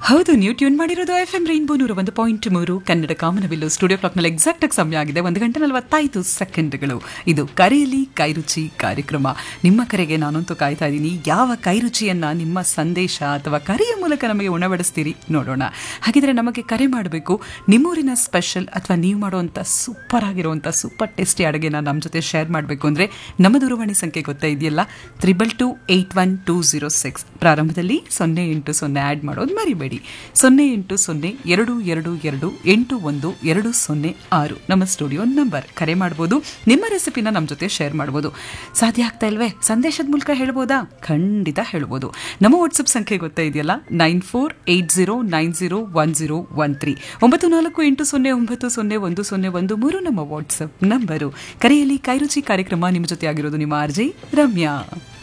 ಹೌದು ನೀವು ಟ್ಯೂನ್ ಮಾಡಿರೋದು ಎಫ್ ಎಂ ರೈನ್ಬೋ ನೂರ ಒಂದು ಪಾಯಿಂಟ್ ಮೂರು ಕನ್ನಡ ಕಾಮನಬಿಲ್ಲು ಸ್ಟುಡಿಯೋ ಕ್ಲಾಕ್ನಲ್ಲಿ ಎಕ್ಸಾಕ್ಟ್ ಆಗಿ ಸಮಯ ಆಗಿದೆ ಒಂದು ಗಂಟೆ ನಲವತ್ತೈದು ಸೆಕೆಂಡ್ಗಳು ಇದು ಕರೆಯಲಿ ಕೈರುಚಿ ಕಾರ್ಯಕ್ರಮ ನಿಮ್ಮ ಕರೆಗೆ ನಾನಂತೂ ಕಾಯ್ತಾ ಇದ್ದೀನಿ ಯಾವ ಕೈರುಚಿಯನ್ನ ನಿಮ್ಮ ಸಂದೇಶ ಅಥವಾ ಕರೆಯ ಮೂಲಕ ನಮಗೆ ಉಣಬಡಿಸ್ತೀರಿ ನೋಡೋಣ ಹಾಗಿದ್ರೆ ನಮಗೆ ಕರೆ ಮಾಡಬೇಕು ನಿಮ್ಮೂರಿನ ಸ್ಪೆಷಲ್ ಅಥವಾ ನೀವು ಮಾಡುವಂಥ ಸೂಪರ್ ಆಗಿರುವಂಥ ಸೂಪರ್ ಟೇಸ್ಟಿ ಅಡುಗೆನ ನಮ್ಮ ಜೊತೆ ಶೇರ್ ಮಾಡಬೇಕು ಅಂದರೆ ನಮ್ಮ ದೂರವಾಣಿ ಸಂಖ್ಯೆ ಗೊತ್ತಾ ಇದೆಯಲ್ಲ triple two eight one two zero six ಪ್ರಾರಂಭದಲ್ಲಿ ಸೊನ್ನೆ ಎಂಟು ಸೊನ್ನೆ ಆ್ಯಡ್ ಮಾಡೋದು ಮರಿಬೇಡಿ ಸೊನ್ನೆ ಎಂಟು ಸೊನ್ನೆ ಎರಡು ಎರಡು ಎರಡು ಎಂಟು ಒಂದು ಎರಡು ಸೊನ್ನೆ ಆರು ನಮ್ಮ ಸ್ಟುಡಿಯೋ ನಂಬರ್ ಕರೆ ಮಾಡ್ಬೋದು ನಿಮ್ಮ ರೆಸಿಪಿನ ನಮ್ಮ ಜೊತೆ ಶೇರ್ ಮಾಡ್ಬೋದು ಸಾಧ್ಯ ಆಗ್ತಾ ಇಲ್ವೇ ಸಂದೇಶದ ಮೂಲಕ ಹೇಳ್ಬೋದಾ ಖಂಡಿತ ಹೇಳ್ಬೋದು ನಮ್ಮ ವಾಟ್ಸಪ್ ಸಂಖ್ಯೆ ಗೊತ್ತಾ ಇದೆಯಲ್ಲ nine four eight zero nine zero one zero one three ಒಂಬತ್ತು ನಾಲ್ಕು ಎಂಟು ಸೊನ್ನೆ ಒಂಬತ್ತು ಸೊನ್ನೆ ಒಂದು ಸೊನ್ನೆ ಒಂದು ಮೂರು ನಮ್ಮ ವಾಟ್ಸಪ್ ನಂಬರು ಕರೆಯಲ್ಲಿ ಕೈರುಚಿ ಕಾರ್ಯಕ್ರಮ ನಿಮ್ಮ ಜೊತೆ ಆಗಿರೋದು ನಿಮ್ಮ ಆರ್ಜೆ ರಮ್ಯಾ